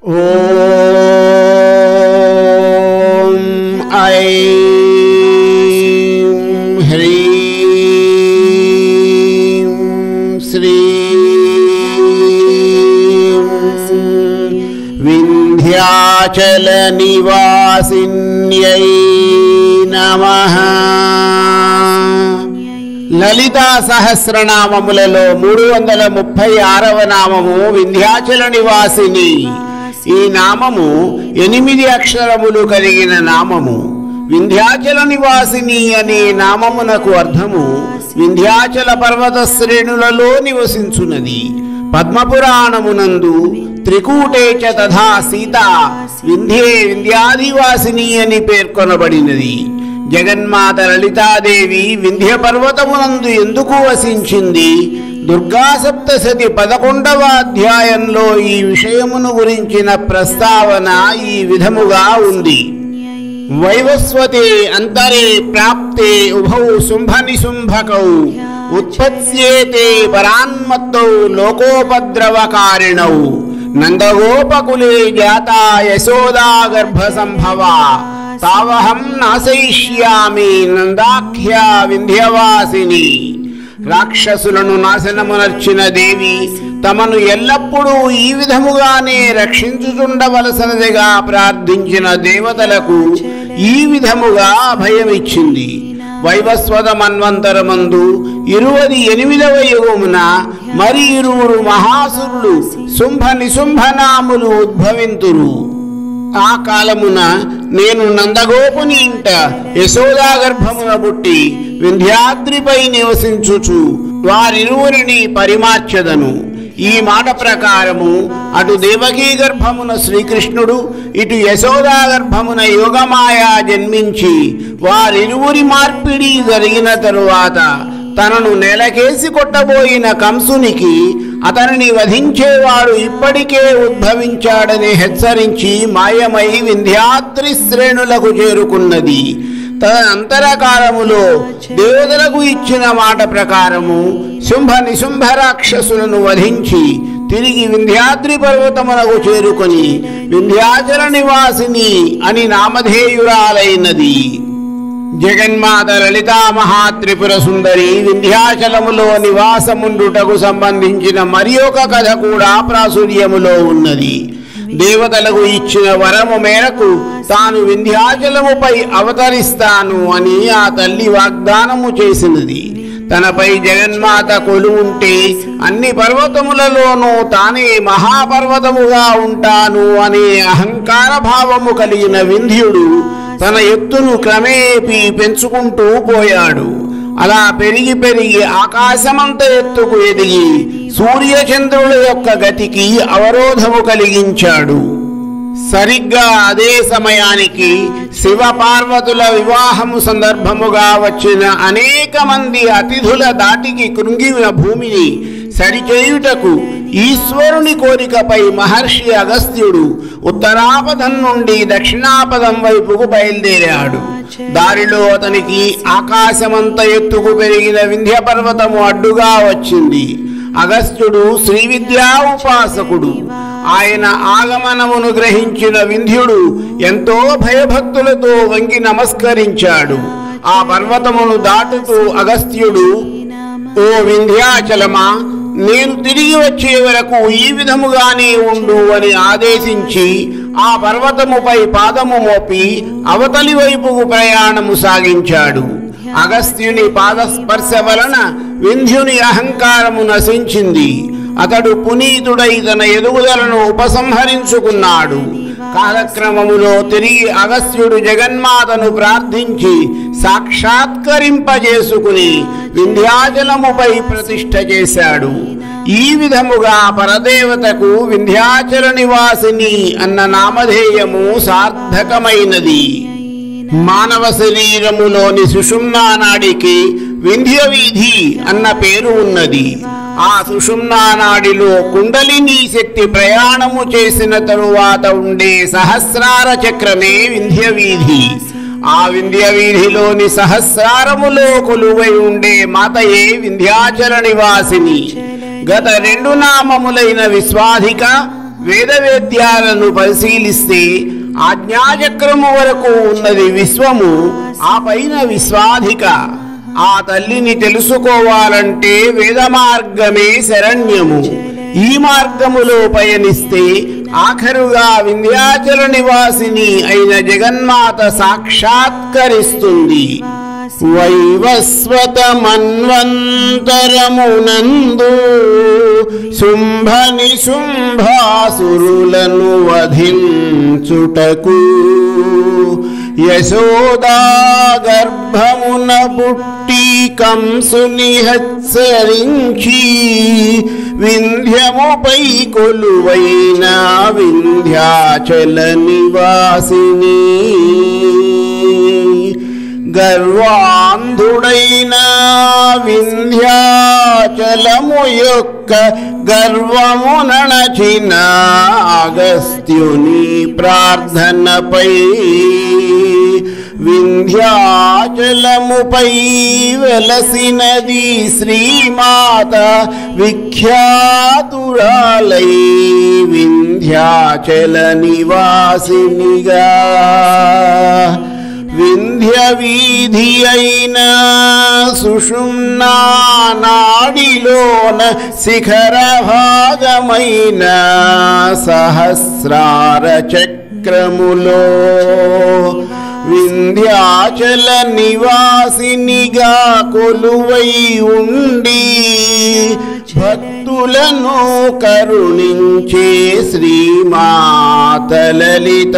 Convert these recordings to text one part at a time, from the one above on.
ॐ ऐं ह्रीं श्रीं विन्ध्याचलनिवासिन्यै नमः లలితా సహస్రనామములలో మూడు వందల ముప్పై ఆరవ నామము వింధ్యాచల నివాసిని ఈ నామము ఎనిమిది అక్షరములు కలిగిన నామము వింధ్యాచల నివాసిని అనే నామమునకు అర్థము వింధ్యాచల పర్వత శ్రేణులలో నివసించున్నది పద్మపురాణమునందు త్రికూటే చ తథా సీత వింధ్యే వింధ్యాదివాసిని అని పేర్కొనబడినది జగన్మాత లలితాదేవి వింధ్య పర్వతమునందు ఎందుకు వసించింది దుర్గా సప్తశతి పదకొండవ అధ్యాయంలో ఈ విషయమును గురించిన ప్రస్తావన ఈ విధముగా ఉంది వైవస్వతే అంతరే ప్రాప్తే ఉభౌ శుంభ నిశుంభకౌ ఉత్పత్స్యేతే పరాన్మత్తౌ లోకోపద్రవకారిణౌ నందగోపకులే జాతా యశోదా గర్భ సంభవ తావహం నాశయిష్యామి నందాఖ్యా వింధ్యవాసిని రాక్షసులను నాశనమునర్చిన దేవి తమను ఎల్లప్పుడూ ఈ విధముగానే రక్షించుచుండవలసినదిగా ప్రార్థించిన దేవతలకు ఈ విధముగా అభయమిచ్చింది వైవస్వత మన్వంతరమందు ఇరువది ఎనిమిదవ యుగమున మరి ఇరువురు మహాసురులు శుంభ నిశుంభనాములు ఉద్భవింతురు ఆ కాలమున నేను నందగోపుని ఇంట యశోదా గర్భమున పుట్టి వింధ్యాద్రిపై నివసించుచు వారిరువురిని పరిమార్చదను ఈ మాట ప్రకారము అటు దేవకీ గర్భమున శ్రీకృష్ణుడు ఇటు యశోదా గర్భమున యోగమాయ జన్మించి వారిరువురి మార్పిడి జరిగిన తరువాత తనను నెలకేసి కొట్టబోయిన కంసునికి అతనిని వధించేవాడు ఇప్పటికే ఉద్భవించాడని హెచ్చరించి మాయమై వింధ్యాద్రి శ్రేణులకు చేరుకున్నది తదనంతరకాలములో దేవతలకు ఇచ్చిన మాట ప్రకారము శుంభ నిశుంభ రాక్షసులను వధించి తిరిగి వింధ్యాద్రి పర్వతమునకు చేరుకొని వింధ్యాచల నివాసిని అని నామధేయురాలైనది జగన్మాత లలితా మహాత్రిపుర సుందరి వింధ్యాచలములో నివాసముండుటకు సంబంధించిన మరి ఒక కథ కూడా ప్రాచుర్యములో ఉన్నది దేవతలకు ఇచ్చిన వరము మేరకు తాను వింధ్యాచలముపై అవతరిస్తాను అని ఆ తల్లి వాగ్దానము చేసినది తనపై జగన్మాత కొలువుంటే అన్ని పర్వతములలోనూ తానే మహాపర్వతముగా ఉంటాను అనే అహంకార భావము కలిగిన వింధ్యుడు తన ఎత్తును క్రమేపీ పెంచుకుంటూ పోయాడు అలా పెరిగి పెరిగి ఆకాశమంత ఎత్తుకు ఎదిగి సూర్యచంద్రుల యొక్క గతికి అవరోధము కలిగించాడు సరిగ్గా అదే సమయానికి శివ పార్వతుల వివాహము సందర్భముగా వచ్చిన అనేక మంది అతిథుల దాటికి కృంగిన భూమిని సరిచేయుటకు ఈశ్వరుని కోరికపై మహర్షి అగస్త్యుడు ఉత్తరాపదం నుండి దక్షిణాపదం వైపుకు బయలుదేరాడు దారిలో అతనికి ఆకాశమంత ఎత్తుకు పెరిగిన వింధ్య పర్వతము అడ్డుగా వచ్చింది అగస్త్యుడు శ్రీ విద్యా ఉపాసకుడు ఆయన ఆగమనమును గ్రహించిన వింధ్యుడు ఎంతో భయభక్తులతో వంగి నమస్కరించాడు ఆ పర్వతమును దాటుతూ అగస్త్యుడు ఓ వింధ్యాచలమా నేను తిరిగి వచ్చే వరకు ఈ విధముగానే ఉండు అని ఆదేశించి ఆ పర్వతముపై పాదము మోపి అవతలి వైపుకు ప్రయాణము సాగించాడు అగస్త్యుని పాదస్పర్శ వలన వింధ్యుని అహంకారము నశించింది అతడు పునీతుడై తన ఎదుగుదలను ఉపసంహరించుకున్నాడు కాలక్రమములో తిరిగి అగస్త్యుడు జగన్మాతను ప్రార్థించి సాక్షాత్కరింపజేసుకుని వింధ్యాచలముపై ప్రతిష్ఠ చేశాడు ఈ విధముగా పరదేవతకు వింధ్యాచల నివాసిని అన్న నామధేయము సార్థకమైనది మానవ శరీరములోని సుషుమ్నా నాడికి వింధ్య వీధి అన్న పేరు ఉన్నది ఆ సుషుమ్నా నాడిలో కుండలిని శక్తి ప్రయాణము చేసిన తరువాత ఉండే సహస్రార చక్రమే వింధ్య వీధి ఆ వింధ్య వీధిలోని సహస్రారములో కొలువై ఉండే మాతయే వింధ్యాచల నివాసిని గత రెండు నామములైన విశ్వాధిక వేదవేద్యాలను పరిశీలిస్తే ఆజ్ఞాచక్రము వరకు ఉన్నది విశ్వము ఆ పైన విశ్వాధిక ఆ తల్లిని తెలుసుకోవాలంటే వేద మార్గమే శరణ్యము ఈ మార్గములో పయనిస్తే ఆఖరుగా వింధ్యాచల నివాసిని అయిన జగన్మాత సాక్షాత్కరిస్తుంది వైవస్వతమన్వంతరమునందు శుంభని శుంభాసురులను వధించుటకు యశోదా గర్భమున పుట్టి కంసుని హెచ్చరించి వింధ్యముపై కొలువైన వింధ్యాచల నివాసిని గర్వాంధుడైన వింధ్యాచలము యొక్క గర్వము నణచిన అగస్త్యుని ప్రార్థనపై వింధ్యాచలముపై వెలసినది శ్రీమాత విఖ్యాతురాలై వింధ్యాచల నివాసినిగా వింధ్య వీధి అయిన సుషుమ్నా నాడిలోన శిఖర భాగమైన సహస్రార చక్రములో వింధ్యాచల నివాసినిగా కొలువై ఉండి భక్తులను కరుణించే శ్రీమాత లలిత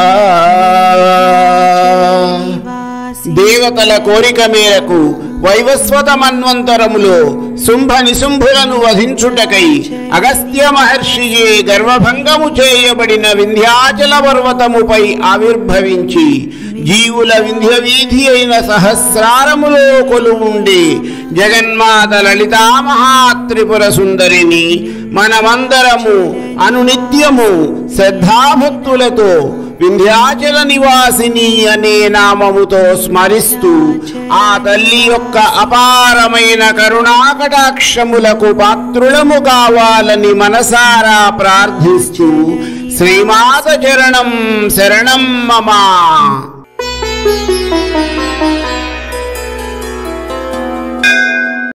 దేవతల కోరిక మేరకు వైవస్వత మన్వంతరములో శుంభ నిశుంభులను వధించుటకై అగస్త్య మహర్షియే గర్వభంగము చేయబడిన వింధ్యాచల పర్వతముపై ఆవిర్భవించి జీవుల వింధ్య వీధి అయిన సహస్రారములో కొలువుండి జగన్మాత లలితా మహాత్రిపుర సుందరిని మనమందరము అనునిత్యము శ్రద్ధాభక్తులతో వింధ్యాచల నివాసిని అనే నామముతో స్మరిస్తూ ఆ తల్లి యొక్క అపారమైన కరుణాకటాక్షములకు పాత్రులము కావాలని మనసారా ప్రార్థిస్తూ శ్రీమాత చరణం శరణం మమ